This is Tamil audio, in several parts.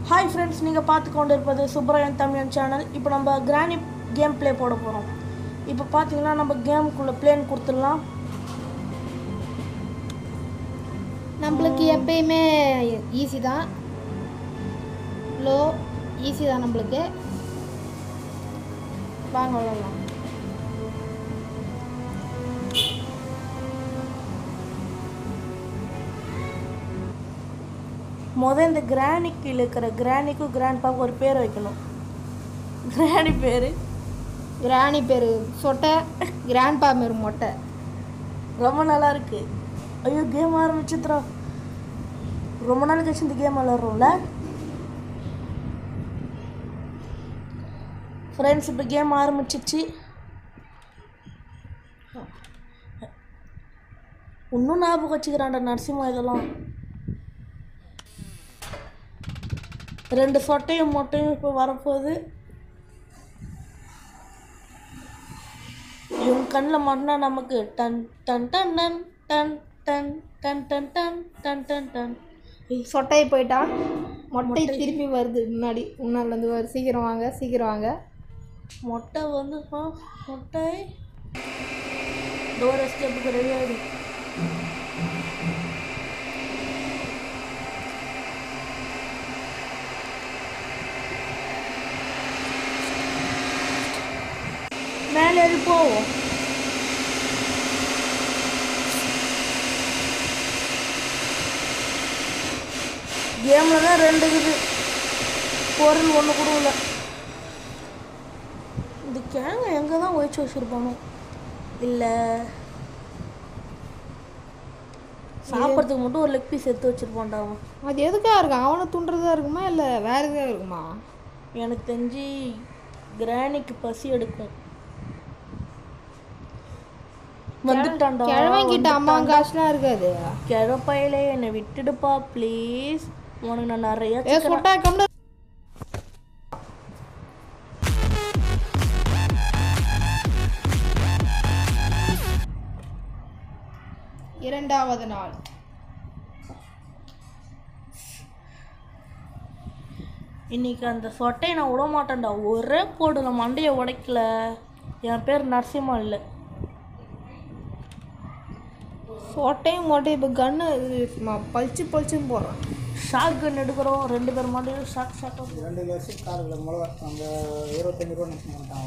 ஹாய் ஃப்ரெண்ட்ஸ் நீங்கள் பார்த்து கொண்டு இருப்பது சுப்ரயன் தமிழன் சேனல் இப்போ நம்ம கிரானி கேம் ப்ளே போட போகிறோம் இப்போ பார்த்தீங்கன்னா நம்ம கேமுக்குள்ளே பிளேன் கொடுத்துடலாம் நம்மளுக்கு எப்பயுமே ஈஸி தான் லோ ஈஸி தான் நம்மளுக்கு வாங்க விளாடலாம் முதல் இந்த கிரானிக்கு இருக்கிற கிரானிக்கும் கிராண்ட்பாவுக்கு ஒரு பேர் வைக்கணும் கிரானி பேர் கிராணி பேர் சொட்டை கிராண்ட்பா பேர் மொட்டை ரொம்ப நல்லா இருக்கு ஐயோ கேம் ஆரம்பிச்சுத்ரா ரொம்ப நாள் கழிச்சு இந்த கேம் விளாட்றோம்ல ஃப்ரெண்ட்ஸ் இப்போ கேம் ஆரம்பிச்சிச்சு இன்னும் ஞாபகம் வச்சுக்கிறான்டா நரசிம்மா இதெல்லாம் ரெண்டு சொட்டையும் மொட்டையும் இப்போ வரப்போகுது இவங்க கண்ணில் மாட்டினா நமக்கு டன் டன் டன் டன் டன் டன் டன் டன் டன் டன் டன் டன் சொட்டை போயிட்டா மொட்டை திருப்பி வருது முன்னாடி முன்னாடிலேருந்து வருது சீக்கிரம் வாங்க சீக்கிரம் வாங்க மொட்டை வந்து ஆ, மொட்டை டோர் எஸ்கேப்புக்கு ரெடி ஆகிடு மேலே ஏறி போவோம் கேமில் தான் ரெண்டு இருக்குது பொருள் ஒன்று கூட இல்லை இந்த கிழங்கு எங்கே தான் ஒழிச்சு வச்சுருப்பானோ இல்லை சாப்பிட்றதுக்கு மட்டும் ஒரு லெக் பீஸ் எடுத்து வச்சுருப்பான்டா அவன் அது எதுக்காக இருக்கும் அவனை துண்டுறதா இருக்குமா இல்லை வேற எதுக்காக இருக்குமா எனக்கு தெரிஞ்சு கிராணிக்கு பசி எடுக்கும் வந்துட்டான்டா கிழவங்கிட்ட அம்மா காசுலாம் இருக்காது கிழப்பையிலே என்னை விட்டுடுப்பா ப்ளீஸ் உனக்கு நான் நிறைய ஏ சொட்டா கம்ல இரண்டாவது நாள் இன்னைக்கு அந்த சொட்டையை நான் விட மாட்டேன்டா ஒரே போடுல மண்டையை உடைக்கல என் பேர் நரசிம்மா இல்லை சொட்டையும் மொட்டையும் இப்போ கன்று பளிச்சு பளிச்சுன்னு போடுறான் ஷாக் கன் எடுக்கிறோம் ரெண்டு பேர் மண்டையும் ஷாக் ஷாக்காக ரெண்டு லட்சம் காருல மிளகா அந்த இருபத்தஞ்சு ரூபா நினைச்சு பண்ணிட்டாங்க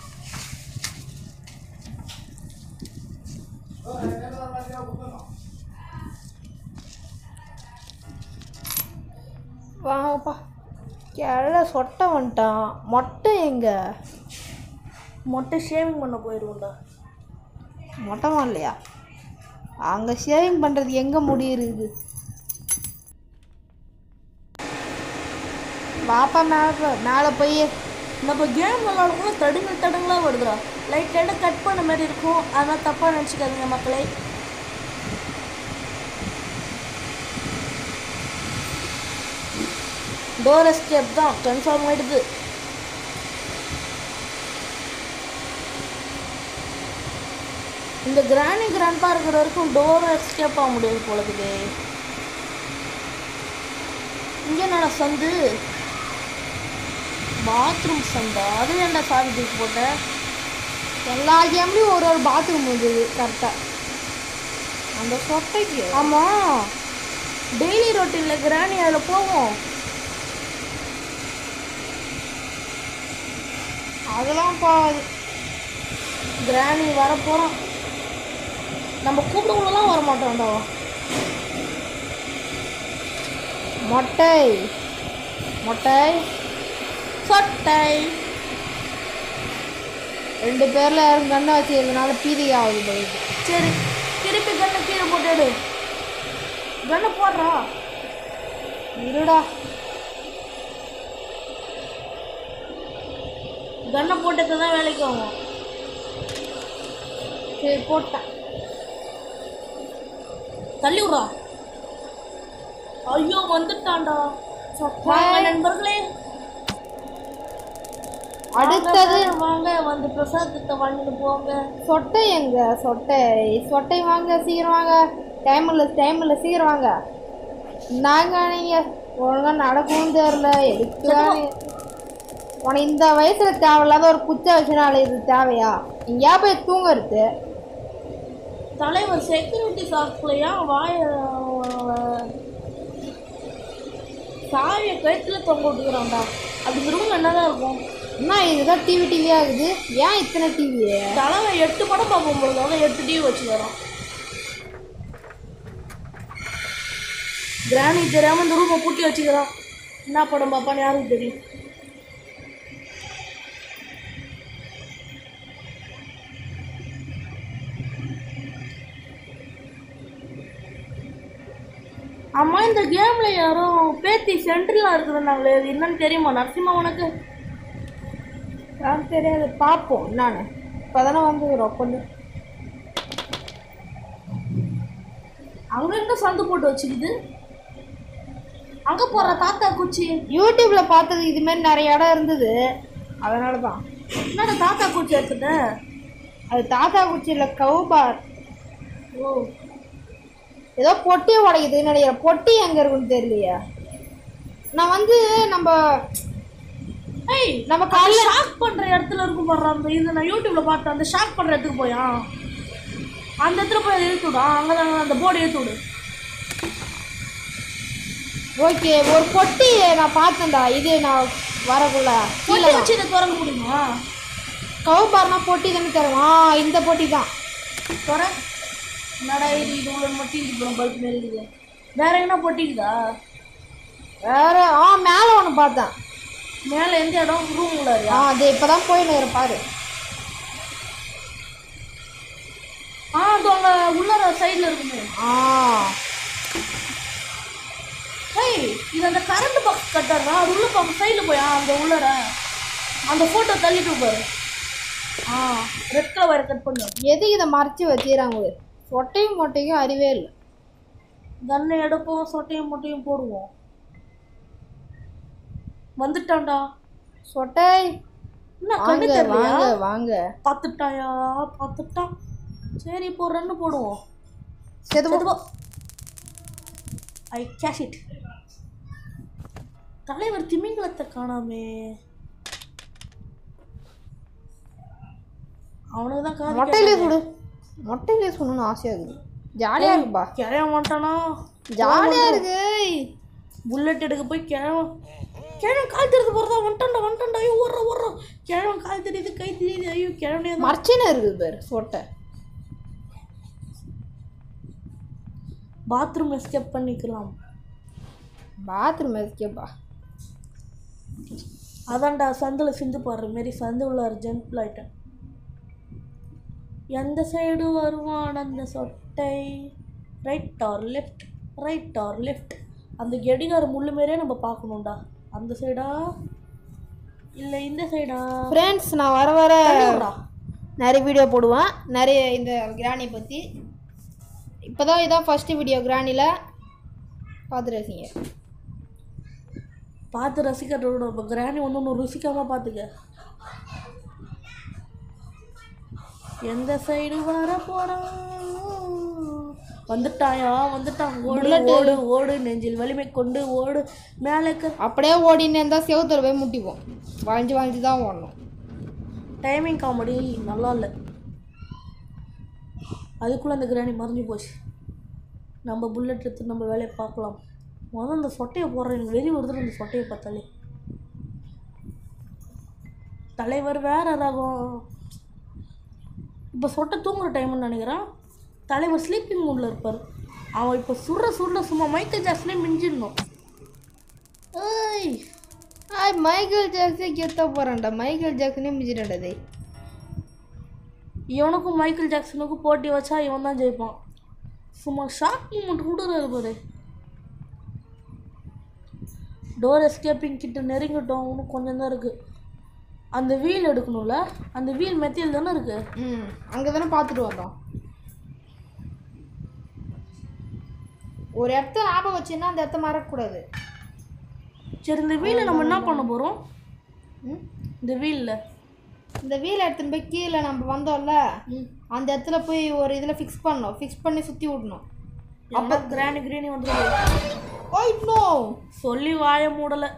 வாங்கப்பா கிழ சொட்டை வந்துட்டான் மொட்டை எங்க மொட்டை ஷேவிங் பண்ண போயிடுவோம்டா மொட்டை இல்லையா அங்கே ஷேவிங் பண்ணுறது எங்கே முடியிருக்குது வாப்பா மேலே மேலே போய் நம்ம கேம் விளாடும்போது தடுங்கல் தடுங்களாக வருதுடா லைட் லைட்டாக கட் பண்ண மாதிரி இருக்கும் அதனால் தப்பாக நினச்சிக்காதீங்க மக்களே டோர் எஸ்கேப் தான் கன்ஃபார்ம் ஆயிடுது இந்த கிராணி கிராண்ட்பா இருக்கிற வரைக்கும் டோர் எஸ்கேப் ஆக முடியாது போலக்குது இங்கே என்னடா சந்து பாத்ரூம் சந்தா அது ஏன்டா சாவி தூக்கி போட்ட எல்லா கேம்லேயும் ஒரு ஒரு பாத்ரூம் இருந்தது கரெக்டாக அந்த சொட்டைக்கு ஆமாம் டெய்லி ரொட்டீனில் கிராணி அதில் போவோம் அதெல்லாம் போகாது கிராணி வர போகிறோம் நம்ம கூப்பிடுக்குள்ளலாம் வர மாட்டோம்டா மொட்டை மொட்டை சொட்டை ரெண்டு பேரில் யாரும் கண்ணை வச்சுக்கிறதுனால பீதி ஆகுது போயிடுது சரி திருப்பி கண்ணை கீழே போட்டுடு கண்ணை போடுறா இருடா கண்ணை போட்டது தான் வேலைக்கு ஆகும் சரி போட்டேன் தள்ளி விட்றா ஐயோ வந்துட்டான்டா வாங்க நண்பர்களே அடுத்தது வாங்க, வாங்க வந்து பிரசாதத்தை வாங்கிட்டு போங்க சொட்டை எங்க சொட்டை சொட்டை வாங்க சீக்கிரம் வாங்க டைம் இல்லை டைம் இல்லை சீக்கிரம் வாங்க நாங்க நீங்கள் ஒழுங்கா நடக்கவும் தெரியல எதுக்கு உனக்கு இந்த வயசுல தேவையில்லாத ஒரு குச்சை வச்சுனால இது தேவையா எங்கேயா போய் தூங்குறது தலைவர் செக்யூரிட்டி சாப்பிடலையா வாய சாவியை கழுத்துல தொங்க விட்டுக்கிறான்டா அது ரூம் என்னதான் இருக்கும் என்ன இதுதான் டிவி டிவி ஆகுது ஏன் இத்தனை டிவி தலைவன் எட்டு படம் பார்ப்போம் பொழுது அதான் எட்டு டிவி வச்சுக்கிறான் கிராணி தெரியாம இந்த ரூமை பூட்டி வச்சுக்கிறான் என்ன படம் பார்ப்பான்னு யாருக்கு தெரியும் அம்மா இந்த கேம்ல யாரும் பேத்தி சென்ட்ரலா இருக்குதுன்னாங்களே அது என்னன்னு தெரியுமா நரசிம்மா உனக்கு எனக்கு தெரியாது பார்ப்போம் நான் இப்போ தானே வந்துக்கிறோம் கொஞ்சம் அங்க எங்க சந்து போட்டு வச்சுக்குது அங்க போற தாத்தா குச்சி யூடியூப்ல பார்த்தது இது மாதிரி நிறைய இடம் இருந்தது அதனால தான் என்னடா தாத்தா குச்சி எடுத்துட்ட அது தாத்தா குச்சியில் கவுபார் ஓ ஏதோ பொட்டி உடைக்குதுன்னு நினைக்கிறேன் பொட்டி எங்கே இருக்குன்னு தெரியலையே நான் வந்து நம்ம ஏய் நம்ம நம்ம காலைல ஷாக் பண்ற இடத்துல இருக்கும் பாரு அந்த இது நான் யூடியூப்ல பார்த்தேன் அந்த ஷாக் பண்ற இடத்துக்கு போயா அந்த இடத்துல போய் அதை இழுத்து விடு அங்கதான் அந்த போர்டு இழுத்து விடு ஓகே ஒரு பொட்டி நான் பார்த்தேன்டா இது நான் வரக்குள்ள பொட்டி கீழே வச்சு இதை திறக்க முடியுமா கவுபார்னா பொட்டி தானே தரும் ஆ இந்த பொட்டி தான் திற என்னடா இது இது உள்ள மட்டும் இது பல்ப் மாரி இருக்குது வேற என்ன பொட்டிக்குதா வேற ஆ மேலே ஒன்று பார்த்தேன் மேல எந்த இடம் ரூம் உள்ளாரியா ஆ அது இப்போ தான் போயின்னு பாரு ஆ அது அங்க உள்ளார சைடுல இருக்குமே ஆ ஏய் இது அந்த கரண்ட் பாக்ஸ் கட்டாரா அது உள்ள பாக்க சைடில் போயா அந்த உள்ளர அந்த ஃபோட்டோ தள்ளிட்டு பாரு ஆ ரெட் கலர் வயர் கட் பண்ணு எதுக்கு இதை மறைச்சி வச்சுக்கிறாங்க சொட்டையும் மொட்டையும் அறிவே இல்லை கன்னை எடுப்போம் சொட்டையும் மொட்டையும் போடுவோம் வந்துட்டான்டா சொட்டை என்ன கண்ணு வாங்க தெரியலையா வாங்க வாங்க பார்த்துட்டாயா பார்த்துட்டான் சரி இப்போ ஒரு ரன்னு போடுவோம் செது செத்து போ ஐ கேஷ் இட் தலைவர் திமிங்கலத்தை காணாமே அவனுக்கு தான் காது மொட்டையிலே சுடு மொட்டையிலே சுடணும்னு ஆசையாக இருக்குது ஜாலியாக இருக்குப்பா கிளைய மாட்டானா ஜாலியாக இருக்கு புல்லட் எடுக்க போய் கிழவன் கிழவன் கால் தெரியுது போகிறதா வந்துட்டான்டா வந்துட்டான்டா ஐயோ ஓடுற ஓடுறோம் கிழவன் கால் தெரியுது கை தெரியுது ஐயோ கிழவனே தான் மறைச்சின்னு இருக்குது பேர் சொட்டை பாத்ரூம் எஸ்கேப் பண்ணிக்கலாம் பாத்ரூம் எதுக்கேப்பா அதான்டா சந்தில் சிந்து பாடுற மாரி சந்து உள்ள அர்ஜென்ட் ஆயிட்டேன் எந்த சைடு வருவான் அந்த சொட்டை right or left right or left அந்த கெடிகார முள்ளு மாரியே நம்ம பார்க்கணும்டா அந்த சைடா இல்லை இந்த சைடா ஃப்ரெண்ட்ஸ் நான் வர வர தள்ளிவிட்றா. நிறைய வீடியோ போடுவேன் நிறைய இந்த கிராணி பற்றி இப்போ தான் இதான் ஃபஸ்ட்டு வீடியோ கிராணியில் பார்த்து ரசிங்க பார்த்து ரசிக்கிறதோட இப்போ கிராணி ஒன்று ஒன்று ருசிக்காமல் பார்த்துக்க எந்த சைடு வர போறான் வந்துட்டாயா வந்துட்டான் ஓடு ஓடு ஓடு நெஞ்சில் வலிமை கொண்டு ஓடு மேலே அப்படியே ஓடின்னு இருந்தால் செவுத்துல போய் முட்டிப்போம் வளைஞ்சு வளைஞ்சு தான் ஓடணும் டைமிங் காமெடி நல்லா இல்லை அதுக்குள்ளே அந்த கிராணி மறைஞ்சு போச்சு நம்ம புல்லட் எடுத்து நம்ம வேலையை பார்க்கலாம் முதல்ல அந்த சொட்டையை போடுற எனக்கு வெறி வருது அந்த சொட்டையை பார்த்தாலே தலைவர் வேற ரகம் இப்போ சொட்டை தூங்குற டைம்னு நினைக்கிறேன் தலைவர் ஸ்லீப்பிங் மூடில் இருப்பார் அவன் இப்போ சுடுற சுடுற சும்மா மைக்கேல் ஜாக்சனே மிஞ்சிடணும் ஏய் ஆய் மைக்கேல் ஜாக்சனே கெத்த போகிறான்டா மைக்கேல் ஜாக்சனே மிஞ்சிட்டான்டா டேய் இவனுக்கும் மைக்கேல் ஜாக்சனுக்கும் போட்டி வச்சா இவன் தான் ஜெயிப்பான் சும்மா ஷாக் மூமெண்ட் கொடுறாரு பாரு டோர் எஸ்கேப்பிங் கிட்ட நெருங்கிட்டோம் இன்னும் கொஞ்சம் தான் இருக்குது அந்த வீல் எடுக்கணும்ல அந்த வீல் மெத்தியில் தானே இருக்குது ம் அங்கே தானே பார்த்துட்டு வந்தோம் ஒரு இடத்த ஞாபகம் வச்சுன்னா அந்த இடத்த மறக்கக்கூடாது சரி இந்த வீலை நம்ம என்ன பண்ண போகிறோம் ம் இந்த வீலில் இந்த வீல் எடுத்துன்னு போய் கீழே நம்ம வந்தோம்ல அந்த இடத்துல போய் ஒரு இதில் ஃபிக்ஸ் பண்ணணும் ஃபிக்ஸ் பண்ணி சுற்றி விடணும் அப்போ கிராணி கிரீனி வந்துடும் ஐ நோ சொல்லி வாய மூடலை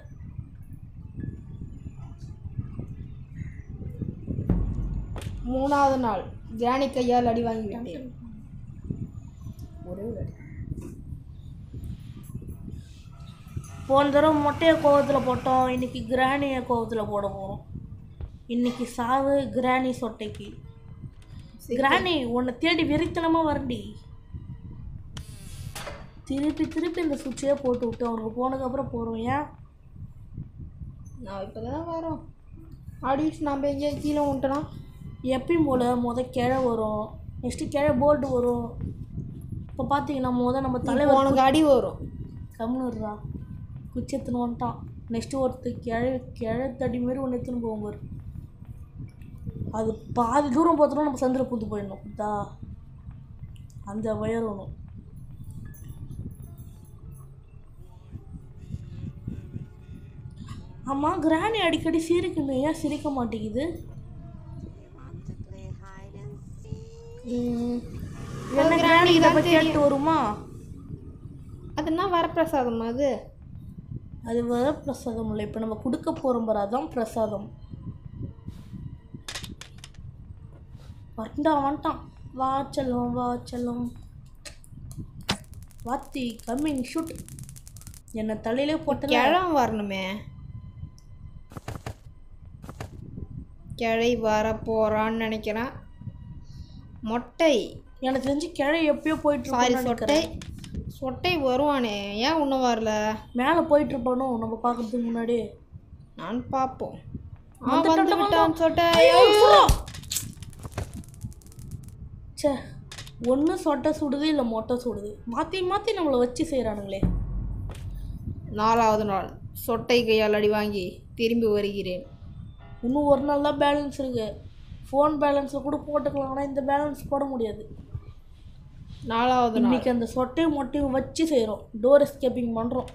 மூணாவது நாள் கிராணி கையால் அடி வாங்கி விட்டேன் ஒரே ஒரு அடி போன தடவை மொட்டையை கோவத்தில் போட்டோம் இன்னைக்கு கிராணியை கோவத்தில் போட போகிறோம் இன்னைக்கு சாவு கிராணி சொட்டைக்கு கிராணி உன்னை தேடி வெறித்தனமாக வரண்டி திருப்பி திருப்பி இந்த சுவிட்சையே போட்டு விட்டு அவனுக்கு போனதுக்கப்புறம் போகிறோம் ஏன் நான் இப்போ தான் வரோம் ஆடிச்சு நம்ம எங்கேயா கீழே விட்டோன்னா எப்பயும் போல் முத கிழை வரும் நெக்ஸ்ட்டு கிழை போல்டு வரும் இப்போ பார்த்தீங்கன்னா முத நம்ம தலைவர் உனக்கு அடி வரும் கம்னுடுறா குச்சி எடுத்துன்னு வந்துட்டான் நெக்ஸ்ட்டு ஒருத்தர் கிழ கிழத்தடி மாரி ஒன்று எடுத்துன்னு போவோம் பாரு அது பாதி தூரம் பார்த்தோன்னா நம்ம சந்தில் பூந்து போயிடணும் புரியுதா அந்த வயர் ஒன்றும் ஆமாம் கிராணி அடிக்கடி சிரிக்குமே ஏன் சிரிக்க மாட்டேங்குது ம். என்ன கிராணி இதை பற்றி கேட்டு வருமா அதுனா வரப்பிரசாதம் அது அது வர பிரசாதம் இல்லை இப்போ நம்ம கொடுக்க போகிறோம் பாரு அதான் பிரசாதம் வந்துட்டான் வந்துட்டான் வா செல்லம் வா செல்லம் வாத்தி கம்மிங் ஷூட் என்னை தலையிலே போட்டல கிழம் வரணுமே கிழை வர போறான்னு நினைக்கிறேன் மொட்டை எனக்கு தெரிஞ்சு கிழை எப்பயோ போயிட்டு சாரி இருப்பான்னு சொட்டை நினைக்கிறேன். சொட்டை வருவானே ஏன் இன்னும் வரல மேலே போயிட்டு இருப்பானோ நம்ம பார்க்கறதுக்கு முன்னாடி நான் பார்ப்போம் ஆ வந்துட்டான், வந்து விட்டான் சொட்டை ஐயோ, ச்சே ஒன்று சொட்டை சுடுது இல்லை மொட்டை சுடுது மாற்றி மாற்றி நம்மளை வச்சு செய்கிறானுங்களே நாலாவது நாள் சொட்டை கையால் அடி வாங்கி திரும்பி வருகிறேன் இன்னும் ஒரு நாள் தான் பேலன்ஸ் இருக்கு ஃபோன் பேலன்ஸில் கூட போட்டுக்கலாம் ஆனால் இந்த பேலன்ஸ் போட முடியாது நாலாவது நாள் இன்னைக்கு அந்த சொட்டையும் மொட்டையும் வச்சு செய்கிறோம் டோர் எஸ்கேப்பிங் பண்ணுறோம்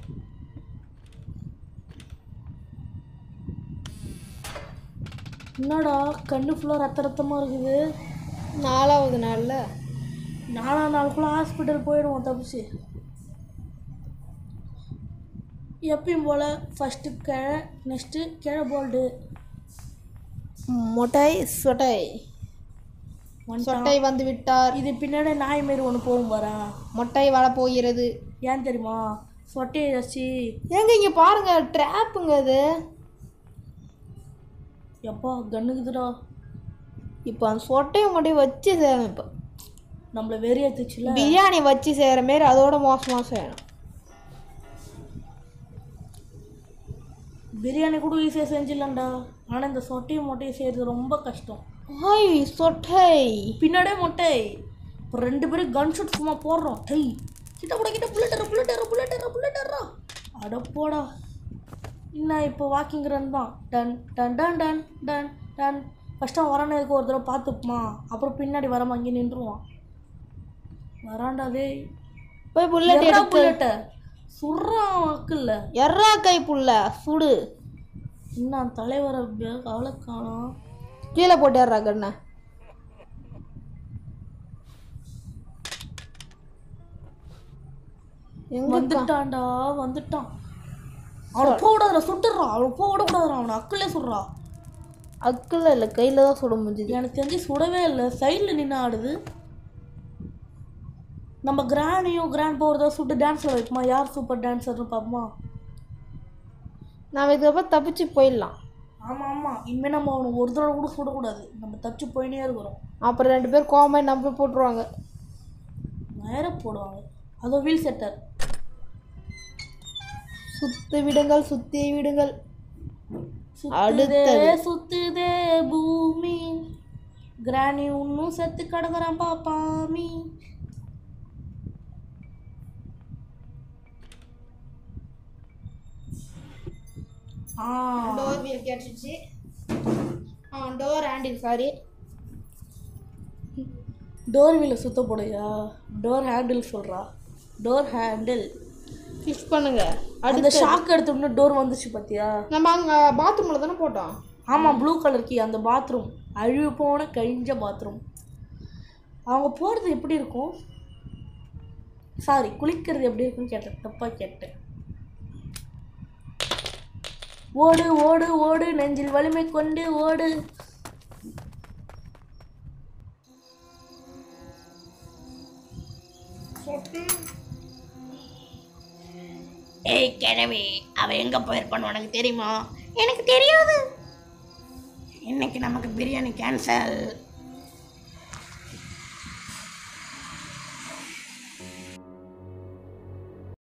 என்னடா கண்ணு ஃபுல்லாக ரத்த ரத்தமாக இருக்குது நாலாவது நாளில் நாலாம் நாளுக்குள்ளே ஹாஸ்பிட்டல் போயிடுவோம் தப்பிச்சு எப்பயும் போல் ஃபஸ்ட்டு கிழை நெக்ஸ்ட்டு கிழை போல்டு மொட்டை சொட்டை வந்துட்டான். சொட்டை வந்து விட்டார் இது பின்னாடி நாய் மாரி ஒன்று போகும் பாரேன் மொட்டை வரப்போகிறது ஏன் தெரியுமா சொட்டையை வச்சு ஏங்க இங்கே பாருங்க ட்ராப்புங்க அது எப்பா கண்ணுக்குதுடா இப்போ அந்த சொட்டையை மட்டும் வச்சு செய்யணும் இப்போ நம்மளை வெறியத்துச்சுல பிரியாணி வச்சு செய்கிற மாரி அதோட மோசமாக செய்யணும் பிரியாணி கூட ஈஸியாக செஞ்சிடலாம்டா ஆனால் இந்த சொட்டையும் மொட்டையும் செய்கிறது ரொம்ப கஷ்டம் ஹாய் சொட்டை பின்னாடியே மொட்டை இப்போ ரெண்டு பேரும் கன் ஷூட் சும்மா போடுறோம் டை கிட்ட கூட கிட்ட புல்லட் புல்லட் புல்லட் புல்லட் அட போடா என்ன இப்போ வாக்கிங் ரன் தான் டன் டன் டன் டன் டன் டன் ஃபஸ்ட்டு வரானே இருக்க ஒரு தடவை பார்த்துப்போமா அப்புறம் பின்னாடி வராம அங்கே நின்றுவான் வரான்டா டேய் போய் புல்லட் எறா எடுத்து புல்லட்டை சுடுறான் வாக்குல்ல எர்ரா கை புல்ல சுடு இன்னும் தலைவரை அவளை காணோம் கீழே போட்டுடுறா கண்ணை எங்க வந்துட்டான்டா வந்துட்டான் அவனை போக விடாதுடா சுட்டுறான் அவனை போக விடக்கூடாதுடா அவனை அக்கல்லே சுடுறா அக்கில் இல்லை கையில் தான் சுட முடிஞ்சுது எனக்கு தெரிஞ்சு சுடவே இல்லை சைடில் நின்று ஆடுது நம்ம கிரானையும் கிராண்ட் பவர் தான் சுட்டு டான்ஸில் வைப்போமா யார் சூப்பர் டான்ஸர்னு பார்ப்போமா நாம் இதுக்கப்புறம் தப்பிச்சு போயிடலாம் ஆமாம் ஆமாம் இனிமேல் நம்ம அவனை ஒரு தடவை கூட சுடக்கூடாது நம்ம தச்சு போயினே இருக்கிறோம் அப்புறம் ரெண்டு பேர் கோமாய் நம்ம போட்டுருவாங்க நேர போடுவாங்க அதோ வீல் செட்டர் சுத்து விடுங்கள் சுத்தி விடுங்கள் சுத்துதே அடுத்தது. சுத்துதே பூமி கிராணி இன்னும் செத்து கிடக்குறான் பாப்பாமி ஆ டோர் வீல் கேட்டுச்சு ஆ டோர் ஹேண்டில் சாரி டோர் வீலை சுத்த போடையா டோர் ஹேண்டில் சொல்கிறா டோர் ஹேண்டில் ஃபிக்ஸ் பண்ணுங்க அந்த ஷாக் எடுத்தோம்னா டோர் வந்துச்சு பார்த்தியா நம்ம அங்கே பாத்ரூமில் தானே போட்டோம் ஆமாம் ப்ளூ கலர் கீ அந்த பாத்ரூம் அழிவு போன கழிஞ்ச பாத்ரூம் அவங்க போகிறது எப்படி இருக்கும் சாரி குளிக்கிறது எப்படி இருக்குன்னு கேட்டேன் தப்பாக கேட்டேன் ஓடு ஓடு ஓடு நெஞ்சில் வலிமை கொண்டு ஓடு ஏய் கிழவி அவ எங்க போயிருப்பான்னு உனக்கு தெரியுமா எனக்கு தெரியாது இன்னைக்கு நமக்கு பிரியாணி கேன்சல்